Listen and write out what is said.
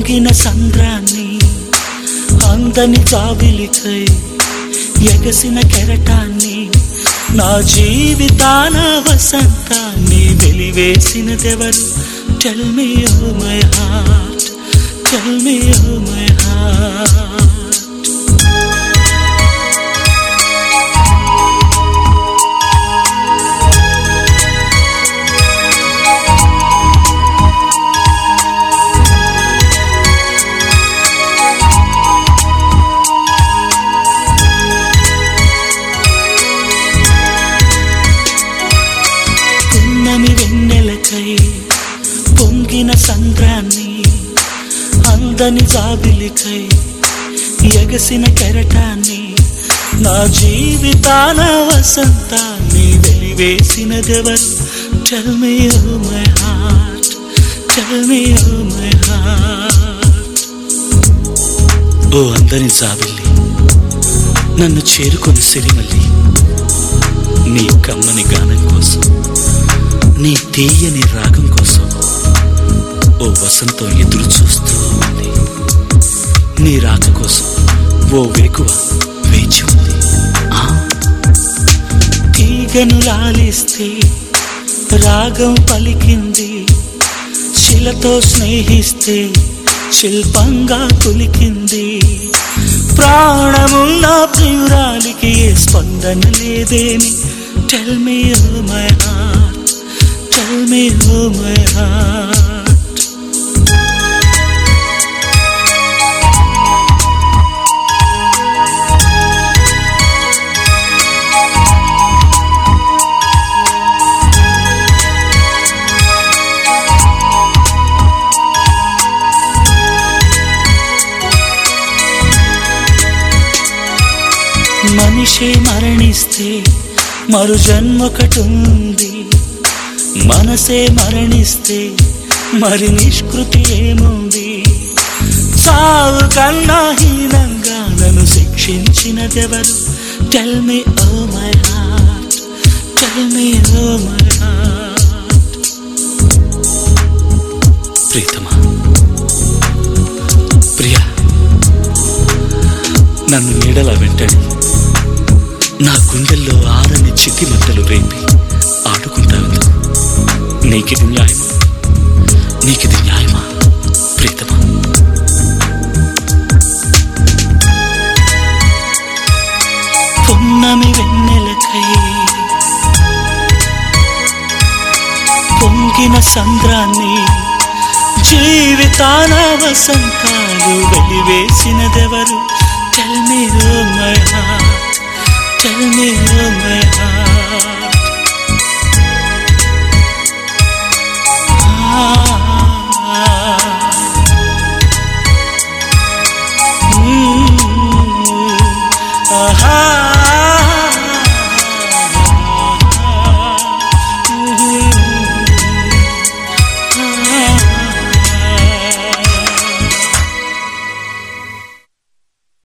పొంగిన సంద్రాన్ని అందని జాబిలికై ఎగసిన కెరటాన్ని నా జీవితాన వసంతాన్ని వెలివేసినదెవరు tell me oh my heart tell me oh my heart పున్నమి వెన్నెలకై పొంగిన సంద్రాన్ని అందని జాబిలికై ఎగసిన కెరటాన్ని నా జీవితాన వసంతాన్ని వెలివేసినదెవరు tell me oh my heart tell me oh my heart ఓ అందని జాబిల్లి నన్ను చేరుకొని సిరిమల్లి నీ కమ్మని గానం కోసం నీ తీయని రాగం కోసం ఓ వసంతం ఎదురు చూస్తూ ఉంది నీ రాక కోసం ఓ వేకువ వేచి ఉంది ఆ తీగను లాలిస్తే రాగం పలికింది శిలతో స్నేహిస్తే శిల్పంగా కులికింది ప్రాణమున్న ప్రియురాలికి ఏ స్పందన లేదేమి tell me oh my heart tell me oh my heart మనిషి మరణిస్తే మరు జన్మొకటుంది మనసే మరణిస్తే మరి నిష్కృతి ఏముంది చావు కన్నా హీనంగా నన్ను శిక్షించినదెవరు tell me oh my heart tell me oh my heart ప్రీతమా ప్రియా నన్ను నీడలా వెంటాడి నా గుండెల్లో ఆరని చితి మంటలు రేపి ఆడుకుంటాను నీకిది న్యాయమా నీకిది న్యాయమా ప్రీతమా పున్నమి వెన్నెలకై పొంగిన సంద్రాన్ని జీవితాన వసంతాలు వెలివేసినదెవరు tell me oh my heart tell me oh my